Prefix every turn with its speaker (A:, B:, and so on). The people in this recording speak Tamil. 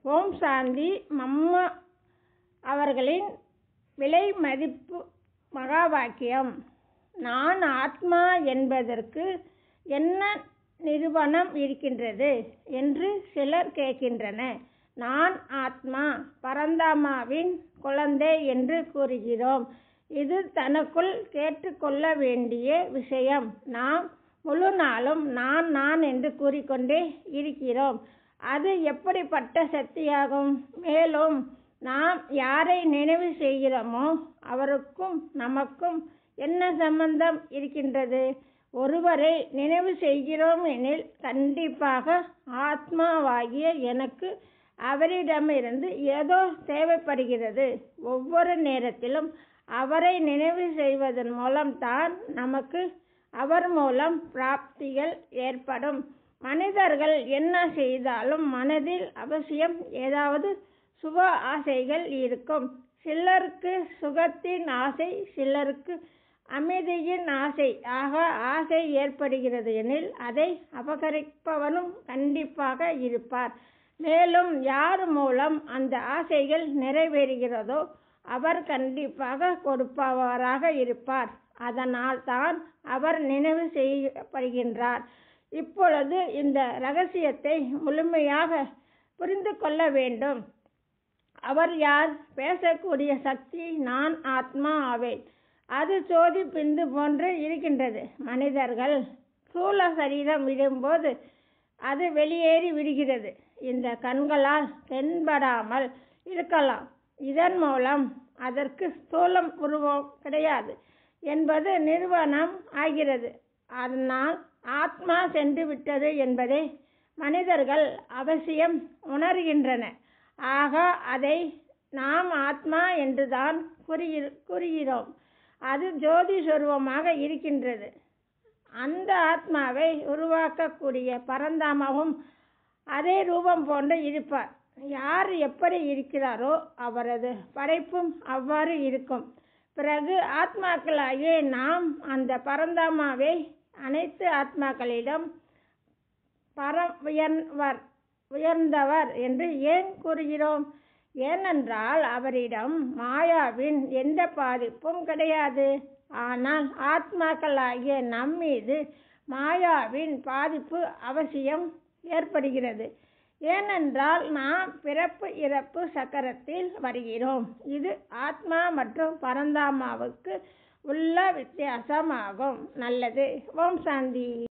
A: ஓம் சாந்தி மம்மா அவர்களின் விலை மதிப்பு மகா வாக்கியம் நான் ஆத்மா என்பதற்கு என்ன நிரூபணம் இருக்கின்றது என்று சிலர் கேட்கின்றனர் நான் ஆத்மா பரந்தாமாவின் குழந்தை என்று கூறுகிறோம் இது தனக்குள் கேட்டுக்கொள்ள வேண்டிய விஷயம் நாம் முழு நாளும் நான் நான் என்று கூறிக்கொண்டே இருக்கிறோம் அது எப்படிப்பட்ட சக்தியாகும் மேலும் நாம் யாரை நினைவு செய்கிறோமோ அவருக்கும் நமக்கும் என்ன சம்பந்தம் இருக்கின்றது ஒருவரை நினைவு செய்கிறோம் எனில் கண்டிப்பாக ஆத்மாவாகிய எனக்கு அவரிடமிருந்து ஏதோ தேவைப்படுகிறது ஒவ்வொரு நேரத்திலும் அவரை நினைவு செய்வதன் மூலம்தான் நமக்கு அவர் மூலம் பிராப்திகள் ஏற்படும் மனிதர்கள் என்ன செய்தாலும் மனதில் அவசியம் ஏதாவது சுப ஆசைகள் இருக்கும் சிலருக்கு சுகத்தின் ஆசை சிலருக்கு அமைதியின் ஆசை ஆக ஆசை ஏற்படுகிறது எனில் அதை அபகரிப்பவனும் கண்டிப்பாக இருப்பார் மேலும் யார் மூலம் அந்த ஆசைகள் நிறைவேறுகிறதோ அவர் கண்டிப்பாக கொடுப்பவராக இருப்பார் அதனால் தான் அவர் நினைவு செய்யப்படுகின்றார் இப்பொழுது இந்த ரகசியத்தை முழுமையாக புரிந்து கொள்ள வேண்டும் அவர் யார் பேசக்கூடிய சக்தி நான் ஆத்மா ஆவேன் அது சோதி பிந்து போன்று இருக்கின்றது மனிதர்கள் சூழ சரீரம் விடும்போது அது வெளியேறி விடுகிறது இந்த கண்களால் தென்படாமல் இருக்கலாம் இதன் மூலம் அதற்கு ஸ்தூலம் உருவம் கிடையாது என்பது நிறுவனம் ஆகிறது அதனால் ஆத்மா சென்று விட்டது என்பதை மனிதர்கள் அவசியம் உணர்கின்றனர் ஆக அதை நாம் ஆத்மா என்றுதான் கூறுகிறோம் அது ஜோதி சொருவமாக இருக்கின்றது அந்த ஆத்மாவை உருவாக்கக்கூடிய பரந்தாமாவும் அதே ரூபம் போன்று இருப்பார் யார் எப்படி இருக்கிறாரோ அவரது படைப்பும் அவ்வாறு இருக்கும் பிறகு ஆத்மாக்களாகிய நாம் அந்த பரந்தாமாவை அனைத்து ஆத்மாக்களிடம் பரம் உயர்வர் உயர்ந்தவர் என்று ஏன் கூறுகிறோம் ஏனென்றால் அவரிடம் மாயாவின் எந்த பாதிப்பும் கிடையாது ஆனால் ஆத்மாக்களாகிய நம்மீது மாயாவின் பாதிப்பு அவசியம் ஏற்படுகிறது ஏனென்றால் நாம் பிறப்பு இறப்பு சக்கரத்தில் வருகிறோம் இது ஆத்மா மற்றும் பரந்தாமாவுக்கு உள்ள வித்தியாசமாகும் நல்லது ஓம் சாந்தி